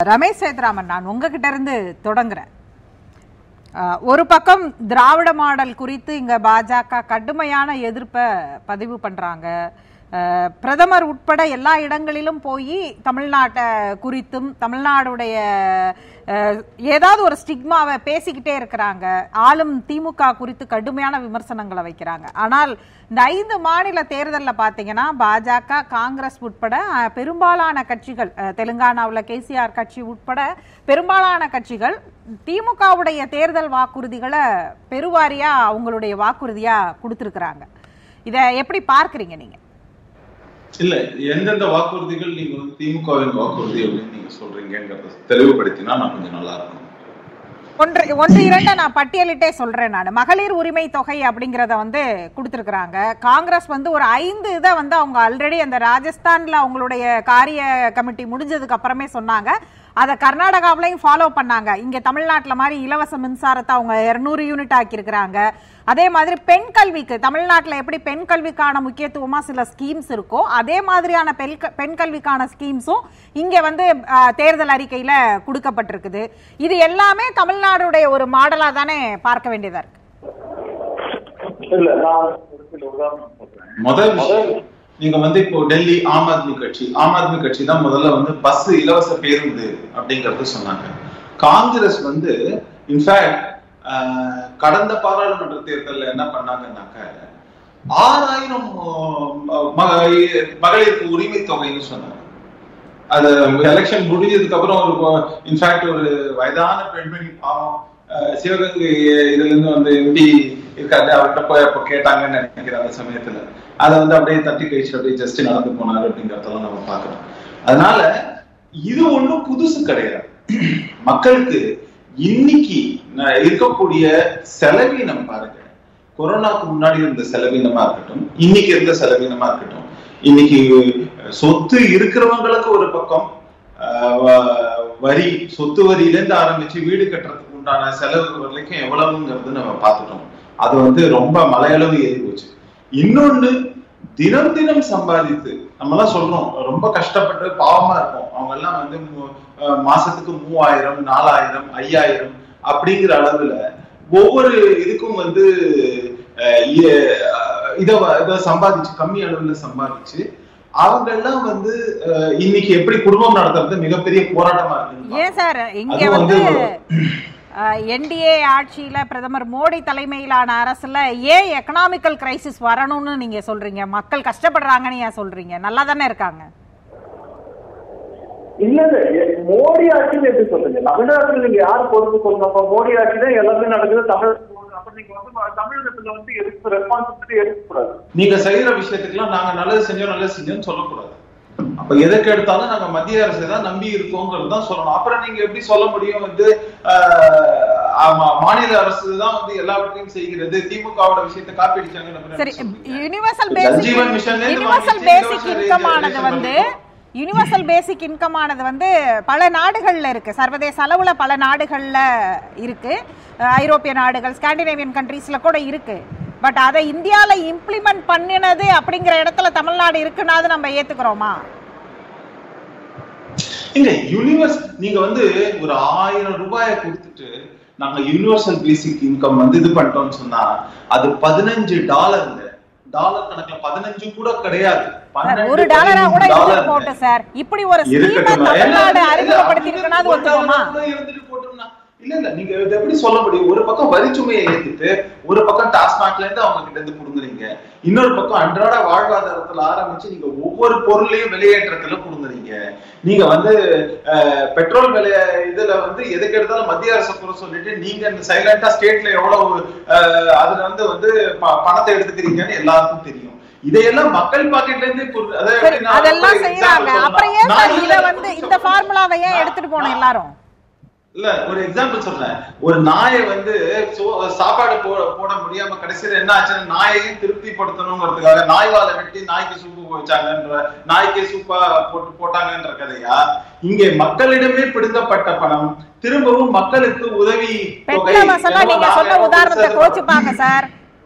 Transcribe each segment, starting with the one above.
ரமேஷ் சேத்ராமன் நான் உங்ககிட்ட இருந்து தொடங்குறேன் அஹ், ஒரு பக்கம் திராவிட மாடல் குறித்து இங்க பாஜக கடுமையான எதிர்ப்பை பதிவு பண்றாங்க அஹ், பிரதமர் உட்பட எல்லா இடங்களிலும் போய் தமிழ்நாட்டை குறித்தும் தமிழ்நாடுடைய அஹ், ஏதாவது ஒரு ஸ்டிக்மாவை பேசிக்கிட்டே இருக்கிறாங்க ஆளும் திமுக குறித்து கடுமையான விமர்சனங்களை வைக்கிறாங்க ஆனால் இந்த ஐந்து மாநில தேர்தலில் பார்த்தீங்கன்னா பாஜக காங்கிரஸ் உட்பட அஹ், பெரும்பாலான கட்சிகள் அஹ், தெலுங்கானாவுல கேசிஆர் கட்சி உட்பட பெரும்பாலான கட்சிகள் திமுகவுடைய தேர்தல் வாக்குறுதிகளை பெருவாரியா அவங்களுடைய வாக்குறுதியா கொடுத்துருக்குறாங்க இதை எப்படி பார்க்கறீங்க நீங்க இல்ல எந்தெந்த வாக்குறுதிகள் நீங்க வந்து திமுகவின் வாக்குறுதி அப்படின்னு நீங்க சொல்றீங்கிறத தெளிவுபடுத்தினா நான் கொஞ்சம் நல்லா இருக்கும் ஒன்று ஒன்று இரண்டை நான் பட்டியலிட்டே சொல்றேன் நான் மகளிர் உரிமை தொகை அப்படிங்கறத வந்து கொடுத்துருக்குறாங்க காங்கிரஸ் வந்து ஒரு ஐந்து இதை வந்து அவங்க ஆல்ரெடி அந்த ராஜஸ்தான்ல அவங்களுடைய காரிய கமிட்டி முடிஞ்சதுக்கு அப்புறமே சொன்னாங்க அதை கர்நாடகாவிலையும் ஃபாலோ பண்ணாங்க இங்க தமிழ்நாட்டுல மாதிரி இலவச மின்சாரத்தை அவங்க இருநூறு யூனிட் ஆக்கியிருக்கிறாங்க அதே மாதிரி பெண் கல்விக்கு தமிழ்நாட்டுல எப்படி பெண் கல்விக்கான முக்கியத்துவமா சில ஸ்கீம்ஸ் இருக்கோ அதே மாதிரியான பெண் க- பெண் கல்விக்கான ஸ்கீம்ஸும் இங்க வந்து அஹ், தேர்தல் அறிக்கையில கொடுக்கப்பட்டிருக்குது இது எல்லாமே தமிழ்நாடுடைய ஒரு மாடலா தானே பார்க்க வேண்டியதா இருக்கு இல்ல நான் ஒரு சில உதாரணம் சொல்றேன் முதல் விஷயம் நீங்க வந்து இப்போ டெல்லி ஆம் ஆத்மி கட்சி ஆம் ஆத்மி கட்சி தான் முதல்ல வந்து பஸ் இலவச பேருந்து அப்படிங்கறது சொன்னாங்க காங்கிரஸ் வந்து இன்ஃபேக்ட் கடந்த பாராளுமன்ற தேர்தல்ல என்ன பண்ணாங்கன்னாக்க ஆறாயிரம் மகளிருக்கு உரிமை தொகைன்னு சொன்னாங்க அது எலெக்ஷன் முடிஞ்சதுக்கு அப்புறம் ஒரு இன்ஃபேக்ட் ஒரு வயதான பெண்மணி பாவம் அஹ், சிவகங்கை இதுல இருந்து வந்து எம்பி இருக்காரு அவர்கிட்ட போய் அப்போ கேட்டாங்கன்னு நினைக்கிறேன் அந்த சமயத்துல அதை வந்து அப்படியே தட்டி கழிச்சு அப்படியே ஜஸ்ட் நடந்து போனாரு அப்படிங்கறதெல்லாம் நம்ம பாக்குறோம் அதனால இது ஒண்ணும் புதுசு கிடையாது மக்களுக்கு இன்னைக்கு ந- இருக்கக்கூடிய செலவீனம் பாருங்க கொரோனாக்கு முன்னாடி இருந்த செலவீனமா இருக்கட்டும் இன்னைக்கு இருந்த செலவீனமா இருக்கட்டும் இன்னைக்கு சொத்து இருக்கிறவங்களுக்கு ஒரு பக்கம் ஆஹ் வ- வரி சொத்து வரியில இருந்து ஆரம்பிச்சு வீடு கட்டுறதுக்கு உண்டான செலவு வரைக்கும் எவ்வளவுங்கிறது நம்ம பார்த்துட்டோம் அது வந்து ரொம்ப மலையளவு ஏறி போச்சு இன்னொன்னு தினம் தினம் சம்பாதித்து நம்ம எல்லாம் சொல்றோம் ரொம்ப கஷ்டப்பட்டு பாவமா இருக்கும் அவங்க எல்லாம் வந்து மு- அஹ் மாசத்துக்கு மூவாயிரம் நாலாயிரம் ஐயாயிரம் அப்படிங்கிற அளவுல ஒவ்வொரு இதுக்கும் வந்து அஹ் இ- அஹ் இத வ- இத சம்பாதிச்சு கம்மி அளவுல சம்பாதிச்சு அவங்க எல்லாம் வந்து அஹ் இன்னைக்கு எப்படி குடும்பம் நடத்துறது மிகப்பெரிய போராட்டமா இருக்கு ஏன் சார் இங்க அது வந்து வந்து என்டிஏ ஆட்சியில பிரதமர் மோடி தலைமையிலான அரசுல ஏன் எக்கனாமிக்கல் கிரைசிஸ் வரணும்னு நீங்க சொல்றீங்க மக்கள் கஷ்டப்படுறாங்கன்னு ஏன் சொல்றீங்க நல்லா தானே இருக்காங்க இல்ல இல்ல எ- மோடி ஆட்சின்னு எப்படி சொல்றீங்க தமிழ்நாட்டுல நீங்க யார் பொறுப்பு சொல்லுங்க அப்ப மோடி ஆட்சி தான் எல்லாமே நடக்குது தமிழ் அப்ப நீங்க வந்து ம- தமிழகத்துல வந்து எதுக்கு ரெஸ்பான்சிபிலிட்டி எடுக்கக்கூடாது நீங்க செய்யற விஷயத்துக்குலாம் நாங்க நல்லது செஞ்சோம் நல்லது செஞ்சோம்னு சொல்லக்கூடாது அப்ப எதுக்கு எடுத்தாலும் நாங்க மத்திய அரசை தான் நம்பி இருக்கோங்கிறது தான் சொல்லணும் அப்புறம் நீங்க எப்படி சொல்ல முடியும் வந்து ஆஹ், ஆமா மாநில அரசு தான் வந்து எல்லாவற்றையும் செய்கிறது திமுகவோட விஷயத்தை காப்பி அடிச்சாங்கன்னு அப்புறம் சரி எப்படி சொல்றீங்க? யூனிவர்சல் ஜல்ஜீவன் பேசிக் மிஷன்ல இருந்து யூனிவர்சல் வாங்கிச்சு பேசிக் இலவச இன்கம் ஆனது ரேஷன் வந்து பண்ணிட்டோம். யூனிவர்சல் பேசிக் இன்கம் ஆனது வந்து பல நாடுகள்ல இருக்கு சர்வதேச அளவுல பல நாடுகள்ல இருக்கு அஹ் ஐரோப்பிய நாடுகள் ஸ்காண்டினேவியன் கண்ட்ரீஸ்ல கூட இருக்கு பட் அதை இந்தியால இம்ப்ளிமெண்ட் பண்ணினது அப்படிங்கிற இடத்துல தமிழ்நாடு இருக்குன்னா அது நம்ம ஏத்துக்கிறோமா இல்ல யூனிவர்ஸ் நீங்க வந்து ஒரு ஆயிரம் ரூபாயை கொடுத்துட்டு நாங்க யூனிவர்சல் பேசிக் இன்கம் வந்து இது பண்ணிட்டோம்னு சொன்னா அது பதினஞ்சு டாலருங்க டாலர் கணக்குல பதினஞ்சு கூட கிடையாது சார், ஒரு டாலரா கூட இருந்துட்டு போட்டு சார் இப்படி ஒரு ஸ்கீமை இருக்கட்டும். தமிழ்நாடு இல்ல, இல்ல, அறிமுகப்படுத்தி இல்ல, இருக்குன்னா அது ஒரு ஒத்துக்கோமா டாலர் இருந்துட்டு போட்டோம்னா இல்ல இல்ல நீங்க இதை எப்படி சொல்ல முடியும் ஒரு பக்கம் வரிச்சுமையை ஏத்திட்டு ஒரு பக்கம் டாஸ்மாக்ல இருந்து அவங்க கிட்ட இருந்து புடுங்குறீங்க இன்னொரு பக்கம் அன்றாட வாழ்வாதாரத்துல ஆரம்பிச்சு நீங்க ஒவ்வொரு பொருளையும் வெளியேற்றத்துல புடுங்குறீங்க நீங்க வந்து அஹ், பெட்ரோல் விலை இதுல வந்து எதுக்கு எடுத்தாலும் மத்திய அரசு குறை சொல்லிட்டு நீங்க சைலண்டா ஸ்டேட்ல எவ்வளவு அஹ், அதுல வந்து வந்து ப- பணத்தை எடுத்துக்கிறீங்கன்னு எல்லாருக்கும் தெரியும் இதையெல்லாம் மக்கள் பாக்கெட்ல இருந்தே புரி- அதாவது சரி எப்படின்னா, அதெல்லாம் ஒரு செய்யறாங்க example அப்புறம் சொல்லலாம். ஏன் சார் நான் இத இல்ல, வந்து இந்த சொல்றேன். ஃபார்முலாவை ஏன் நான்- எடுத்துட்டு போனோம் நான்- எல்லாரும் இல்ல ஒரு எக்ஸாம்பிள் சொல்றேன் ஒரு நாயை வந்து சோ- சாப்பாடு போ போட முடியாம கடைசியில என்ன ஆச்சுன்னா நாயையும் திருப்திப்படுத்தணுங்கிறதுக்காக நாய் வாழை வெட்டி நாய்க்கு சூப்பு வச்சாங்கன்ற நாய்க்கே சூப்பா போட்டு போட்டாங்கன்ற கதையா இங்கே மக்களிடமே பிடுங்கப்பட்ட பணம் திரும்பவும் மக்களுக்கு உதவி தொகை பெட்ல மசாலா என்னவோ நீங்க சொன்ன நாங்க உதாரணத்தை கொடுத்தது கோச்சுப்பாங்க சார்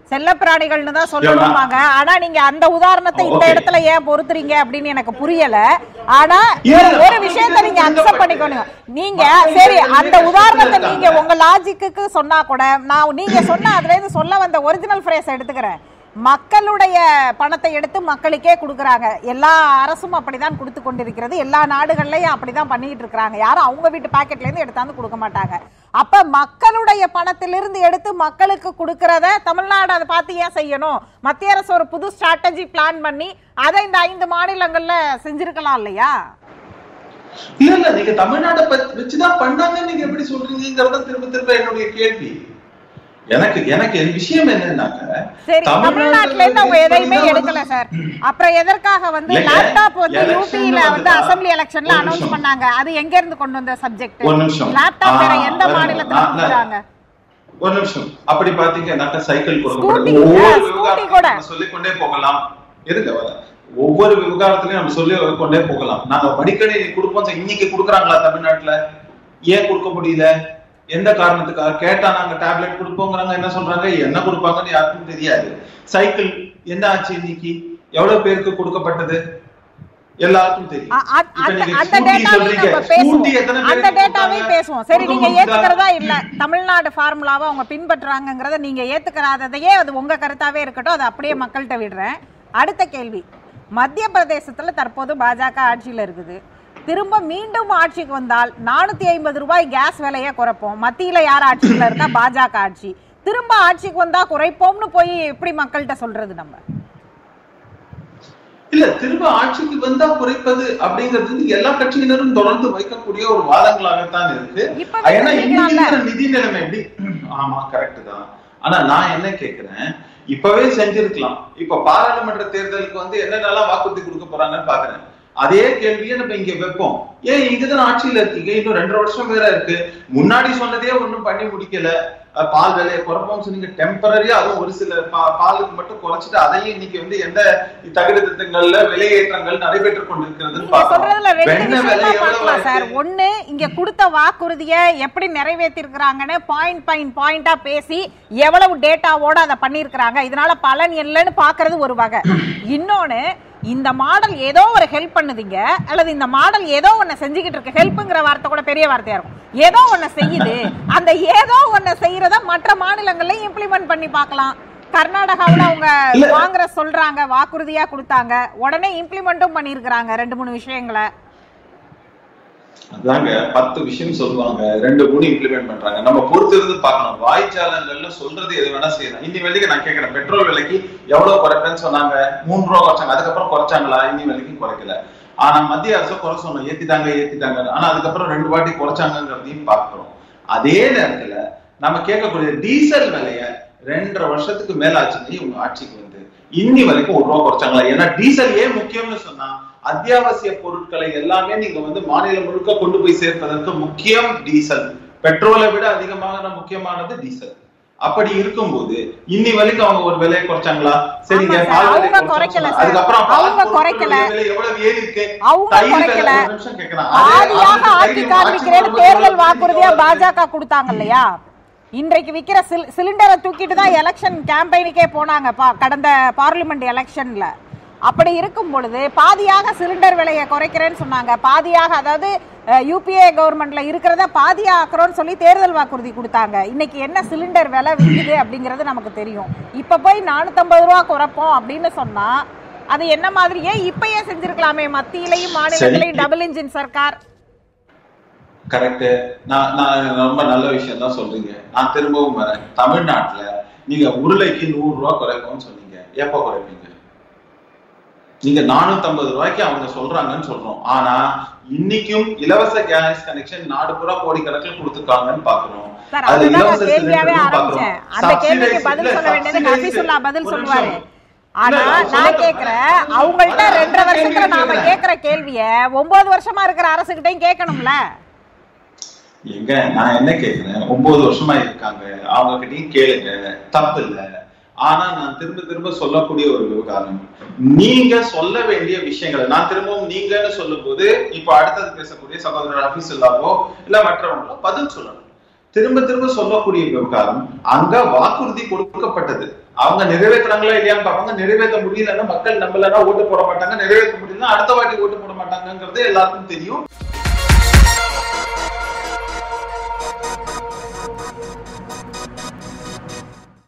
செல்லப்பிராணிகள்னு தான் சொல்லணுமாங்க ஆனா நீங்க அந்த உதாரணத்தை இந்த Okay. இடத்துல ஏன் பொறுத்துறீங்க அப்படின்னு எனக்கு புரியல ஆனா இல்ல, ஒரு- ஒரு இல்ல, விஷயத்தை நீங்க புரிஞ்ச அக்செப்ட் பாட்டு. பண்ணிக்கணும் நீங்க மக்கள் சரி இதை அந்த வந்து உதாரணத்தை கஷ்டத்துல நீங்க இருக்காங்க. உங்க லாஜிக்கு சொன்னா கூட நான் நீங்க சொன்ன அதுல இருந்து சொல்ல வந்த ஒரிஜினல் ஃப்ரேஸ் எடுத்துக்கிறேன் மக்களுடைய பணத்தை எடுத்து மக்களுக்கே கொடுக்குறாங்க எல்லா அரசும் அப்படிதான் கொடுத்து கொண்டிருக்கிறது எல்லா நாடுகள்லயும் அப்படிதான் பண்ணிட்டு இருக்காங்க யாரும் அவங்க வீட்டு பாக்கெட்ல இருந்து எடுத்தாந்து கொடுக்க மாட்டாங்க அப்ப மக்களுடைய பணத்திலிருந்து எடுத்து மக்களுக்கு கொடுக்கறத தமிழ்நாடு அதை பார்த்து ஏன் செய்யணும் மத்திய அரசு ஒரு புது ஸ்ட்ராட்டஜி பிளான் பண்ணி அதை இந்த ஐந்து மாநிலங்கள்ல செஞ்சிருக்கலாம் இல்லையா இல்ல இல்ல நீங்க தமிழ்நாட்டை பத்தி வச்சுதான் பண்ணாங்கன்னு நீங்க எப்படி சொல்றீங்கிறத திரும்ப திரும்ப என்னுடைய கேள்வி எனக்கு எனக்கு என் விஷயம் என்னன்னாக்க சரி தமிழ்நாட்டுல இருந்து அவங்க எதையுமே எடுக்கல சார் அப்புறம் எதற்காக வந்து இல்லைங்க, லேப்டாப் வந்து election யூபியில வந்து வந்துதா? அசெம்பிளி எலெக்ஷன்ல ஒரு அனௌன்ஸ் நிமிஷம். பண்ணாங்க அது எங்க இருந்து கொண்டு வந்த சப்ஜெக்ட் ஒரு நிமிஷம். லேப்டாப் வேற ஆ, எந்த வேற மாநிலத்துல நான் கொடுக்குறாங்க ஒரு நிமிஷம் அப்படி பாத்தீங்கன்னாக்க சைக்கிள் Scooty, கொடுக்கப்படுது ஒவ்வொரு ஆ, scooty கூட. விவகாரத்தையும் சொல்லிக் கொண்டே போகலாம் இருங்க வர ஒவ்வொரு விவகாரத்திலையும் நம்ம சொல்லி கொண்டே போகலாம் நாங்க மடிக்கணி கொடுப்போம் சார். இன்னைக்கு கொடுக்குறாங்களா தமிழ்நாட்டுல ஏன் கொடுக்க முடியல எந்த காரணத்துக்காக கேட்டா நாங்க டேப்லெட் கொடுப்போங்கிறாங்க என்ன சொல்றாங்க என்ன கொடுப்பாங்கன்னு யாருக்கும் தெரியாது சைக்கிள் என்ன ஆச்சு இன்னைக்கு எவ்வளவு பேருக்கு கொடுக்கப்பட்டது எல்லாருக்கும் தெரியும் அ- அ- இப்ப அந்த நீங்க அந்த scooty டேட்டாவையும் சொல்றீங்க. நம்ம பேசுவோம் scooty எத்தனை அந்த பேருக்கு டேட்டாவையும் கொடுத்தாங்க? பேசுவோம் சரி கொடுக்க நீங்க முடியுதா? ஏத்துக்கிறதா இல்ல தமிழ்நாடு ஃபார்முலாவை அவங்க பின்பற்றுறாங்கங்கறத நீங்க ஏத்துக்கிறாததையே அது உங்க கருத்தாவே இருக்கட்டும் அதை அப்படியே மக்கள்கிட்ட விடுறேன் அடுத்த கேள்வி மத்திய பிரதேசத்துல தற்போது பாஜக ஆட்சியில இருக்குது திரும்ப மீண்டும் ஆட்சிக்கு வந்தால் நானூத்தி ஐம்பது ரூபாய் கேஸ் விலையை குறைப்போம் மத்தியில யார் ஆட்சியில இருந்தா பாஜக ஆட்சி திரும்ப ஆட்சிக்கு வந்தா குறைப்போம்னு போய் எப்படி மக்கள்கிட்ட சொல்றது நம்ம இல்ல திரும்ப ஆட்சிக்கு வந்தா குறைப்பது அப்படிங்கிறது வந்து எல்லா கட்சியினரும் தொடர்ந்து வைக்கக்கூடிய ஒரு வாதங்களாகத்தான் இருக்கு இப்பவே ஏன்னா இன்னைக்கு செஞ்சுக்கலாம்ல. இருக்கிற நிதி நிலைமை எப்படி ஆமா கரெக்ட் தான் ஆனா நான் என்ன கேக்குறேன் இப்பவே செஞ்சிருக்கலாம் இப்ப பாராளுமன்ற தேர்தலுக்கு வந்து என்னென்னலாம் வாக்குறுதி கொடுக்க போறாங்கன்னு பாக்குறேன் அதே கேள்வியை நம்ம இங்க வைப்போம் ஏன் இங்கதான் ஆட்சியில இருக்கீங்க இன்னும் ரெண்டரை வருஷம் வேற இருக்கு முன்னாடி சொன்னதே ஒண்ணும் பண்ணி முடிக்கல அஹ் பால் விலையை குறைப்போம் சொன்னீங்க டெம்பரரியா அதுவும் ஒரு சில பா- பாலுக்கு மட்டும் குறைச்சிட்டு அதையும் இன்னைக்கு வந்து எந்த தகுதி திட்டங்கள்ல விலையேற்றங்கள் நடைபெற்றுக் கொண்டிருக்கிறதுன்னு நீங்க சொல்றதுல பார்க்கிறோம். ரெண்டு வெண்ணெய் விலை விஷயமா எவ்வளவு பார்க்கலாம் சார் இருக்கு? ஒண்ணு இங்க கொடுத்த வாக்குறுதிய எப்படி நிறைவேற்றிருக்கிறாங்கன்னு பாயிண்ட் பாயிண்ட் பாயிண்டா பேசி எவ்வளவு டேட்டாவோட அதை பண்ணிருக்கிறாங்க இதனால பலன் இல்லைன்னு பாக்குறது ஒரு வகை இன்னொன்னு இந்த மாடல் ஏதோ ஒரு ஹெல்ப் பண்ணுதுங்க அல்லது இந்த மாடல் ஏதோ ஒண்ணு செஞ்சுக்கிட்டு இருக்கு ஹெல்ப்ங்கிற வார்த்தை கூட பெரிய வார்த்தையா இருக்கும் ஏதோ ஒண்ணு செய்யுது அந்த ஏதோ ஒண்ணு செய்யறத மற்ற மாநிலங்கள்ல இம்ப்ளிமெண்ட் பண்ணி பார்க்கலாம் கர்நாடகாவுல அவங்க இல்ல. காங்கிரஸ் சொல்றாங்க வாக்குறுதியா கொடுத்தாங்க உடனே இம்ப்ளிமெண்ட்டும் பண்ணிருக்காங்க ரெண்டு மூணு விஷயங்களை அதாங்க பத்து விஷயம் சொல்லுவாங்க ரெண்டு மூணு இம்ப்ளிமெண்ட் பண்றாங்க நம்ம பொறுத்து இருந்து பார்க்கணும் வாய்ச்சாலங்கள்ல சொல்றது எது வேணா செய்யலாம் இன்னி வரைக்கும் நான் கேட்கிறேன் பெட்ரோல் விலைக்கு எவ்வளவு குறைப்பேன்னு சொன்னாங்க மூணு ரூபா குறைச்சாங்க அதுக்கப்புறம் குறைச்சாங்களா இன்னி வரைக்கும் குறைக்கல ஆனா மத்திய அரசு குறை சொன்னோம் ஏத்திட்டாங்க ஏத்திட்டாங்க ஆனா அதுக்கப்புறம் ரெண்டு வாட்டி குறைச்சாங்கிறதையும் பார்க்கிறோம் அதே நேரத்துல நம்ம கேட்கக்கூடிய டீசல் விலைய ரெண்டரை வருஷத்துக்கு மேல ஆச்சுங்க இவங்க ஆட்சிக்கு வந்து இன்னி வரைக்கும் ஒரு ரூபா குறைச்சாங்களா ஏன்னா டீசல் ஏன் முக்கியம்னு சொன்னா அத்தியாவசிய பொருட்களை எல்லாமே நீங்க வந்து மாநிலம் முழுக்க கொண்டு போய் சேர்ப்பதற்கு முக்கியம் டீசல் பெட்ரோலை விட அதிகமாக முக்கியமானது டீசல் அப்படி இருக்கும்போது இன்னி வரைக்கும் அவங்க ஒரு விலையை குறைச்சாங்களா சரிங்க ஆமா சார், பால் விலை அவங்க குறைச்சாங்க குறைக்கல சொன்னாங்க. சார். அதுக்கப்புறம் பால் அவங்க பொருட்களுடைய குறைக்கல. விலை எவ்வளவு ஏறி இருக்கு அவங்க தயிர் விலை குறைக்கல. ஒரு நிமிஷம் கேட்கிறேன். அதே- பாதியாக அதுக்கு ஆக்கி தயிர் காண்பிக்கிறேன்னு ஆட்சி தேர்தல் பொறுத்தவரை வாக்குறுதியா எவ்வளவு பாஜக கொடுத்தாங்க இல்லையா இன்றைக்கு விக்கிற சில்- சிலிண்டரை தூக்கிட்டு தான் எலெக்ஷன் கேம்பெயினுக்கே போனாங்க பா- கடந்த பார்லிமெண்ட் எலெக்ஷன்ல அப்படி இருக்கும் பொழுது பாதியாக சிலிண்டர் விலையை குறைக்கிறேன்னு சொன்னாங்க பாதியாக அதாவது யூபிஏ கவர்மெண்ட்ல இருக்கிறத பாதியா ஆக்குறோம்னு சொல்லி தேர்தல் வாக்குறுதி கொடுத்தாங்க இன்னைக்கு என்ன சிலிண்டர் விலை விற்குது அப்படிங்கிறது நமக்கு தெரியும் இப்ப போய் நானூத்தம்பது ரூபா குறைப்போம் அப்படின்னு சொன்னா அது என்ன மாதிரி ஏன் இப்பயே செஞ்சிருக்கலாமே மத்தியிலையும் மாநிலத்திலையும் சரி. டபுள் இன்ஜின் சர்க்கார் கரெக்ட் நான் நான் ரொம்ப நல்ல விஷயம் தான் சொல்றீங்க நான் திரும்பவும் வரேன் தமிழ்நாட்டுல நீங்க உருளைக்கு நூறு ரூபாய் குறைக்கும்னு சொன்னீங்க எப்ப குறைப்பீங்க நீங்க நானூத்தி ஐம்பது ரூபாய்க்கு அவங்க சொல்றாங்கன்னு சொல்றோம் ஆனா இன்னைக்கும் இலவச கேஸ் கனெக்ஷன் நாடு பூரா கோடிக்கணக்கில் கொடுத்துருக்காங்கன்னு பாக்குறோம் சார் அது அதுதான் இலவச நான் கேள்வியாவே சிலிண்டர்னு ஆரம்பிச்சேன் பாக்குறோம். அந்த கேள்விக்கு Subsidize பதில் இல்ல, சொல்ல வேண்டியது subsidize ஹபீசுல்லா பதில் ஒரு சொல்லுவாரு நிமிஷம். ஆனா இல்ல, நான் நான் சொல்ல கேக்குறேன் வரேன். அவங்கள்ட்ட அதான் ரெண்டரை அந்த வருஷத்துல கேள்வி நாம கேக்குறேன். கேக்குற கேள்விய ஒன்பது வருஷமா இருக்கிற அரசுகிட்டையும் கேட்கணும்ல எங்க நான் என்ன கேக்குறேன் ஒன்பது வருஷமா இருக்காங்க அவங்க கிட்டயும் கேளுங்க தப்பு இல்ல ஆனா நான் திரும்ப திரும்ப சொல்லக்கூடிய ஒரு விவகாரம் நீங்க சொல்ல வேண்டிய விஷயங்களை நான் திரும்பவும் நீங்கன்னு சொல்லும்போது இப்ப அடுத்தது பேசக்கூடிய சகோதரர் ஹபீசுல்லாவோ இல்ல மற்றவங்களோ பதில் சொல்லணும் திரும்ப திரும்ப சொல்லக்கூடிய விவகாரம் அங்க வாக்குறுதி கொடுக்கப்பட்டது அவங்க நிறைவேற்றுறாங்களா இல்லையான்னு பார்ப்பாங்க நிறைவேற்ற முடியலன்னா மக்கள் நம்பலன்னா ஓட்டு போட மாட்டாங்க நிறைவேற்ற முடியலன்னா அடுத்த வாட்டி ஓட்டு போட மாட்டாங்கங்கிறது எல்லாருக்கும் தெரியும்